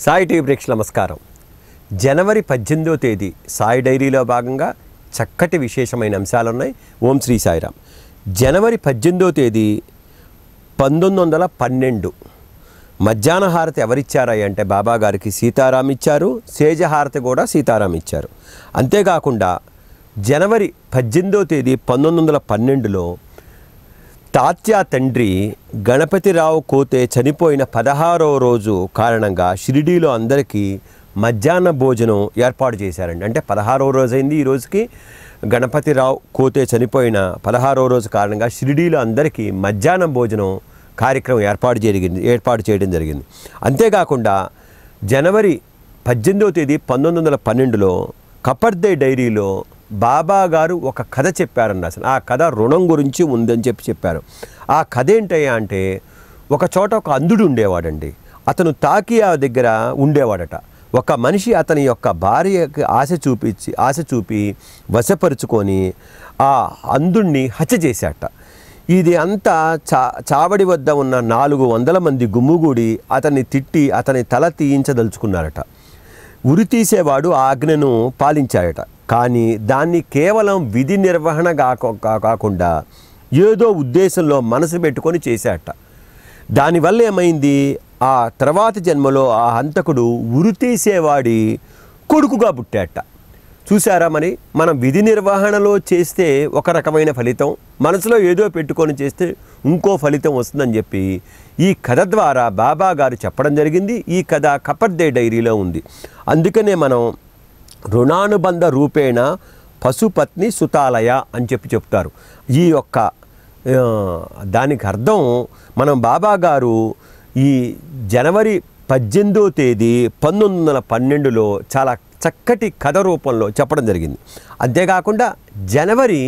Sai TV ప్రేక్షకుల నమస్కారం జనవరి పద్దెనిమిదో తేదీ సాయి డైరీలో భాగంగా చక్కటి విశేషమైన అంశాలు ఉన్నాయి ఓం శ్రీ సాయిరామ్ జనవరి పద్దెనిమిదో తేదీ పంతొమ్మిది వందల పన్నెండు మధ్యాహ్న హారతి ఎవరిచ్చారా అంటే బాబా గారికి సీతారాం ఇచ్చారు సేజహారతి కూడా సీతారాం ఇచ్చారు అంతేకాకుండా జనవరి పద్దెనిమిదో తేదీ పంతొమ్మిది వందల పన్నెండులో తాత్యా తండ్రి గణపతిరావు కోతే చనిపోయిన పదహారవ రోజు కారణంగా షిరిడీలో అందరికీ మధ్యాహ్న భోజనం ఏర్పాటు చేశారండి అంటే పదహారవ రోజు అయింది ఈ రోజుకి గణపతిరావు కోతే చనిపోయిన పదహారవ రోజు కారణంగా షిరిడీలో అందరికీ మధ్యాహ్న భోజనం కార్యక్రమం ఏర్పాటు జరిగింది ఏర్పాటు చేయడం జరిగింది అంతేకాకుండా జనవరి పద్దెనిమిదవ తేదీ పంతొమ్మిది వందల పన్నెండులో కపర్దే డైరీలో బాబా గారు ఒక కథ చెప్పారన్న అసలు ఆ కథ రుణం గురించి ఉందని చెప్పి చెప్పారు ఆ కథ ఏంటయ్యా అంటే ఒక చోట ఒక అంధుడు ఉండేవాడండి అతను తాకియా దగ్గర ఉండేవాడట ఒక మనిషి అతని యొక్క భార్యకి ఆశ చూపించి ఆశ చూపి వశపరుచుకొని ఆ అంధుణ్ణి హత్య చేశాట ఇది అంతా చా చావడి వద్ద ఉన్న నాలుగు వందల మంది గుమ్ముగూడి అతన్ని తిట్టి అతని తల తీయించదలుచుకున్నారట ఉరి తీసేవాడు ఆ ఆజ్ఞను పాలించాడట కానీ దాన్ని కేవలం విధి నిర్వహణ కాక- కా- కాకుండా ఏదో ఉద్దేశంలో మనసు పెట్టుకొని చేశాట దానివల్ల ఏమైంది ఆ తర్వాత జన్మలో ఆ హంతకుడు ఉరి తీసేవాడి కొడుకుగా పుట్టాట చూసారా మరి మనం విధి నిర్వహణలో చేస్తే ఒక రకమైన ఫలితం మనసులో ఏదో పెట్టుకొని చేస్తే ఇంకో ఫలితం వస్తుందని చెప్పి ఈ కథ ద్వారా బాబా గారు చెప్పడం జరిగింది ఈ కథ కపర్దే డైరీలో ఉంది అందుకనే మనం రుణానుబంధ రూపేణ పశుపత్ని సుతాలయ అని చెప్పి చెప్తారు ఈ యొక్క ఆ, దానికి అర్థం మనం బాబా గారు ఈ జనవరి పద్దెనిమిదో తేదీ పంతొమ్మిది వందల పన్నెండులో చాలా చక్కటి కథ రూపంలో చెప్పడం జరిగింది అంతేకాకుండా జనవరి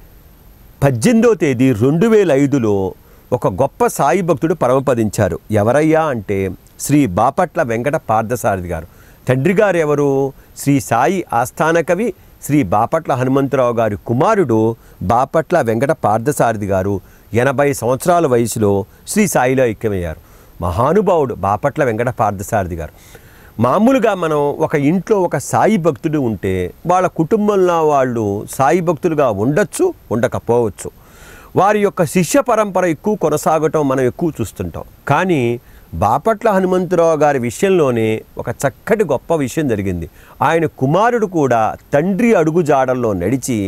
పద్దెనిమిదో తేదీ రెండు వేల ఐదులో ఒక గొప్ప సాయి భక్తుడు పరమపదించారు ఎవరయ్యా అంటే శ్రీ బాపట్ల వెంకట పార్థసారథి గారు తండ్రి గారు ఎవరు శ్రీ సాయి ఆస్థాన కవి శ్రీ బాపట్ల హనుమంతరావు గారి కుమారుడు బాపట్ల వెంకట పార్థసారథి గారు ఎనభై సంవత్సరాల వయసులో శ్రీ సాయిలో ఐక్యమయ్యారు మహానుభావుడు బాపట్ల వెంకట పార్థసారథి గారు మామూలుగా మనం ఒక ఇంట్లో ఒక సాయి భక్తుడు ఉంటే వాళ్ళ కుటుంబంలో వాళ్ళు సాయి భక్తులుగా ఉండొచ్చు ఉండకపోవచ్చు వారి యొక్క శిష్య పరంపర ఎక్కువ కొనసాగటం మనం ఎక్కువ చూస్తుంటాం కానీ బాపట్ల హనుమంతరావు గారి విషయంలోనే ఒక చక్కటి గొప్ప విషయం జరిగింది ఆయన కుమారుడు కూడా తండ్రి అడుగు జాడల్లో నడిచి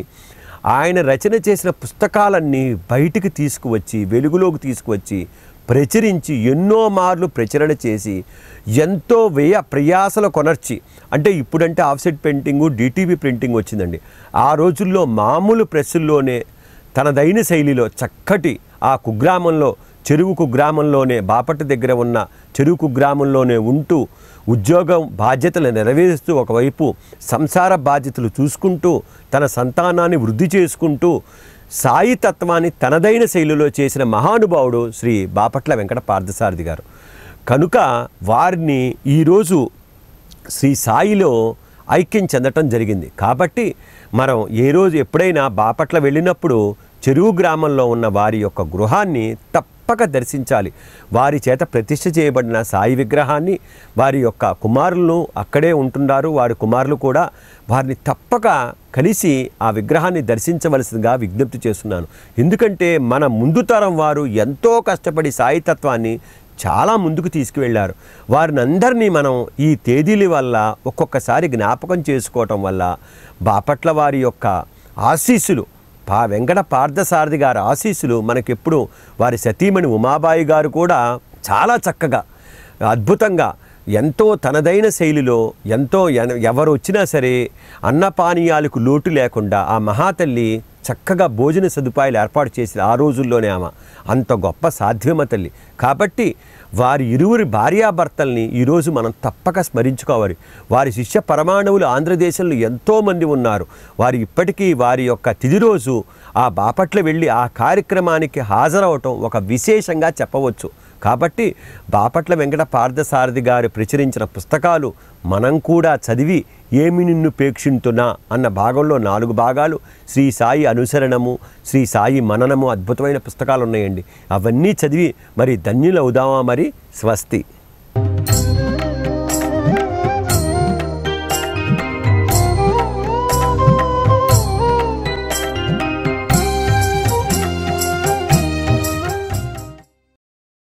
ఆయన రచన చేసిన పుస్తకాలన్నీ బయటికి తీసుకువచ్చి వెలుగులోకి తీసుకువచ్చి ప్రచురించి ఎన్నో మార్లు ప్రచురణ చేసి ఎంతో వ్యయ ప్రయాసలు కొనర్చి అంటే ఇప్పుడంటే ఆఫ్సెట్ ప్రింటింగు డిటీవీ ప్రింటింగ్ వచ్చిందండి ఆ రోజుల్లో మామూలు ప్రెస్సుల్లోనే తనదైన శైలిలో చక్కటి ఆ కుగ్రామంలో చెరువు కుగ్రామంలోనే బాపట్ల దగ్గర ఉన్న చెరువు కుగ్రామంలోనే ఉంటూ ఉద్యోగం బాధ్యతలు నెరవేరుస్తూ ఒకవైపు సంసార బాధ్యతలు చూసుకుంటూ తన సంతానాన్ని వృద్ధి చేసుకుంటూ సాయి తత్వాన్ని తనదైన శైలిలో చేసిన మహానుభావుడు శ్రీ బాపట్ల వెంకట పార్థసారథి గారు కనుక వారిని ఈరోజు శ్రీ సాయిలో ఐక్యం చెందటం జరిగింది కాబట్టి మనం ఏ రోజు ఎప్పుడైనా బాపట్ల వెళ్ళినప్పుడు చెరువు గ్రామంలో ఉన్న వారి యొక్క గృహాన్ని తప్పక దర్శించాలి వారి చేత ప్రతిష్ఠ చేయబడిన సాయి విగ్రహాన్ని వారి యొక్క కుమారులను అక్కడే ఉంటున్నారు వారి కుమారులు కూడా వారిని తప్పక కలిసి ఆ విగ్రహాన్ని దర్శించవలసిందిగా విజ్ఞప్తి చేస్తున్నాను ఎందుకంటే మన ముందు తరం వారు ఎంతో కష్టపడి సాయి తత్వాన్ని చాలా ముందుకు తీసుకువెళ్ళారు వారిని అందరినీ మనం ఈ తేదీల వల్ల ఒక్కొక్కసారి జ్ఞాపకం చేసుకోవటం వల్ల బాపట్ల వారి యొక్క ఆశీస్సులు పా వెంకట పార్థసారథి గారి ఆశీస్సులు మనకెప్పుడు వారి సతీమణి ఉమాబాయి గారు కూడా చాలా చక్కగా అద్భుతంగా ఎంతో తనదైన శైలిలో ఎంతో ఎన- ఎవరు వచ్చినా సరే అన్నపానీయాలకు లోటు లేకుండా ఆ మహాతల్లి చక్కగా భోజన సదుపాయాలు ఏర్పాటు చేసిన ఆ రోజుల్లోనే ఆమె అంత గొప్ప సాధ్యమ తల్లి కాబట్టి వారి ఇరువురి భార్యాభర్తల్ని ఈరోజు మనం తప్పక స్మరించుకోవాలి వారి శిష్య పరమాణువులు ఆంధ్రదేశంలో ఎంతోమంది ఉన్నారు వారు ఇప్పటికీ వారి యొక్క తిది రోజు ఆ బాపట్ల వెళ్ళి ఆ కార్యక్రమానికి హాజరవటం ఒక విశేషంగా చెప్పవచ్చు కాబట్టి బాపట్ల వెంకట పార్థసారథి గారు ప్రచురించిన పుస్తకాలు మనం కూడా చదివి ఏమి నిన్ను పేక్షింతున్నా అన్న భాగంలో నాలుగు భాగాలు శ్రీ సాయి అనుసరణము శ్రీ సాయి మననము అద్భుతమైన పుస్తకాలు ఉన్నాయండి అవన్నీ చదివి మరి ధన్యులవుదామా మరి స్వస్తి